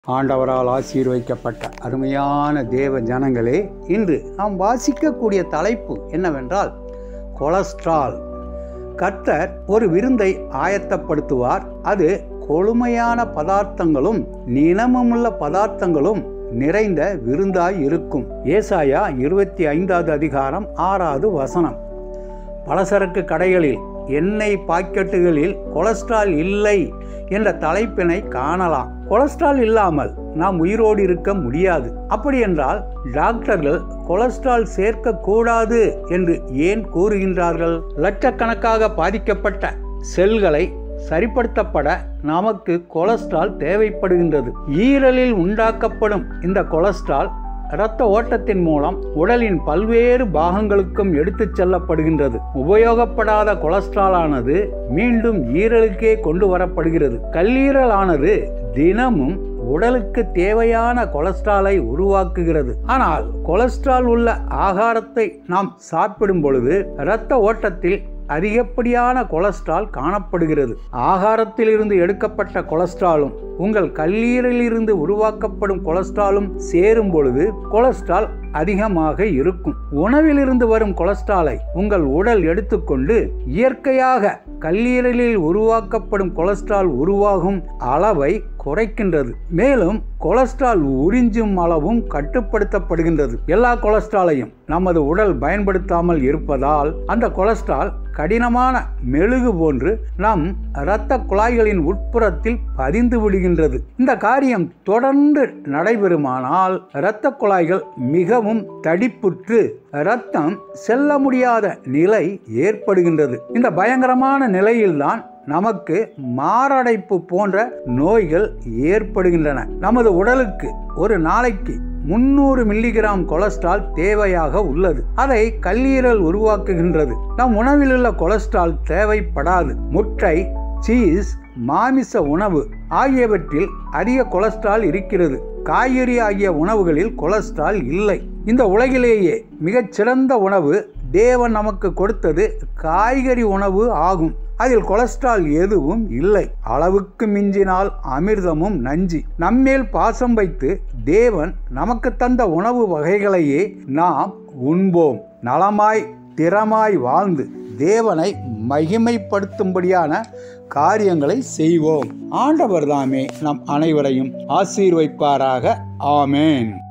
ஆண்டவரால் ஆசீர்வைக்கப்பட்ட அருமையான தேவ ஜனங்களே இன்று நாம் வாசிக்கக்கூடிய தலைப்பு என்னவென்றால் கொலஸ்ட்ரால் கர்த்தர் ஒரு விருந்தை ஆயத்தப்படுத்துவார் அது கொழுமையான பதார்த்தங்களும் நினமுள்ள பதார்த்தங்களும் நிறைந்த விருந்தாய் இருக்கும் ஏசாயா இருபத்தி ஐந்தாவது அதிகாரம் ஆறாவது வசனம் பலசரக்கு கடைகளில் எண்ணெய் பாக்கெட்டுகளில் கொலஸ்ட்ரால் இல்லை என்ற தலைப்பினை காணலாம் கொலஸ்ட்ரால் இல்லாமல் நாம் உயிரோடு இருக்க முடியாது அப்படி என்றால் டாக்டர்கள் கொலஸ்ட்ரால் சேர்க்க கூடாது என்று ஏன் கூறுகின்றார்கள் லட்சக்கணக்காக பாதிக்கப்பட்ட செல்களை சரிப்படுத்தப்பட நமக்கு கொலஸ்ட்ரால் தேவைப்படுகின்றது ஈரலில் உண்டாக்கப்படும் இந்த கொலஸ்ட்ரால் இரத்த ஓட்டத்தின் மூலம் உடலின் பல்வேறு பாகங்களுக்கும் எடுத்துச் செல்லப்படுகின்றது உபயோகப்படாத கொலஸ்ட்ராலானது மீண்டும் ஈரலுக்கே கொண்டு வரப்படுகிறது கல்லீரலானது தினமும் உடலுக்கு தேவையான கொலஸ்ட்ராலை உருவாக்குகிறது ஆனால் கொலஸ்ட்ரால் உள்ள ஆகாரத்தை நாம் சாப்பிடும் பொழுது இரத்த ஓட்டத்தில் அதிகப்படியான கொலஸ்ட்ரால் காணப்படுகிறது ஆகாரத்திலிருந்து எடுக்கப்பட்ட கொலஸ்ட்ராலும் உங்கள் கல்லீரலிலிருந்து உருவாக்கப்படும் கொலஸ்ட்ராலும் சேரும் பொழுது கொலஸ்ட்ரால் அதிகமாக இருக்கும் உணவிலிருந்து வரும் கொலஸ்ட்ராலை உங்கள் உடல் எடுத்துக்கொண்டு இயற்கையாக கல்லீரலில் உருவாக்கப்படும் கொலஸ்ட்ரால் உருவாகும் அளவை குறைக்கின்றது மேலும் கொலஸ்ட்ரால் உறிஞ்சும் அளவும் கட்டுப்படுத்தப்படுகின்றது எல்லா கொலஸ்ட்ராலையும் நமது உடல் பயன்படுத்தாமல் இருப்பதால் அந்த கொலஸ்ட்ரால் கடினமான மெழுகு போன்று நம் இரத்த குழாய்களின் உட்புறத்தில் பதிந்து விடுகின்றது இந்த காரியம் தொடர்ந்து நடைபெறுமானால் இரத்த குழாய்கள் மிகவும் தடிப்புற்று இரத்தம் செல்ல முடியாத நிலை ஏற்படுகின்றது இந்த பயங்கரமான நிலையில்தான் நமக்கு மாரடைப்பு போன்ற நோய்கள் ஏற்படுகின்றன நமது உடலுக்கு ஒரு நாளைக்கு முன்னூறு மில்லிகிராம் கொலஸ்ட்ரால் தேவையாக உள்ளது அதை கல்லீரல் உருவாக்குகின்றது நம் உணவில் உள்ள கொலஸ்ட்ரால் தேவைப்படாது முட்டை சீஸ் மாமிச உணவு ஆகியவற்றில் அதிக கொலஸ்ட்ரால் இருக்கிறது காய்கறி ஆகிய உணவுகளில் கொலஸ்ட்ரால் இல்லை இந்த உலகிலேயே மிகச்சிறந்த உணவு தேவன் நமக்கு கொடுத்தது காய்கறி உணவு ஆகும் அதில் கொலஸ்ட்ரால் எதுவும் இல்லை அளவுக்கு மிஞ்சினால் அமிர்தமும் நஞ்சி நம்மேல் பாசம் வைத்து தேவன் நமக்கு தந்த உணவு வகைகளையே நாம் உண்போம் நலமாய் திறமாய் வாழ்ந்து தேவனை மகிமைப்படுத்தும்படியான காரியங்களை செய்வோம் ஆண்டவர் தாமே நம் அனைவரையும் ஆசீர்வைப்பாராக ஆமேன்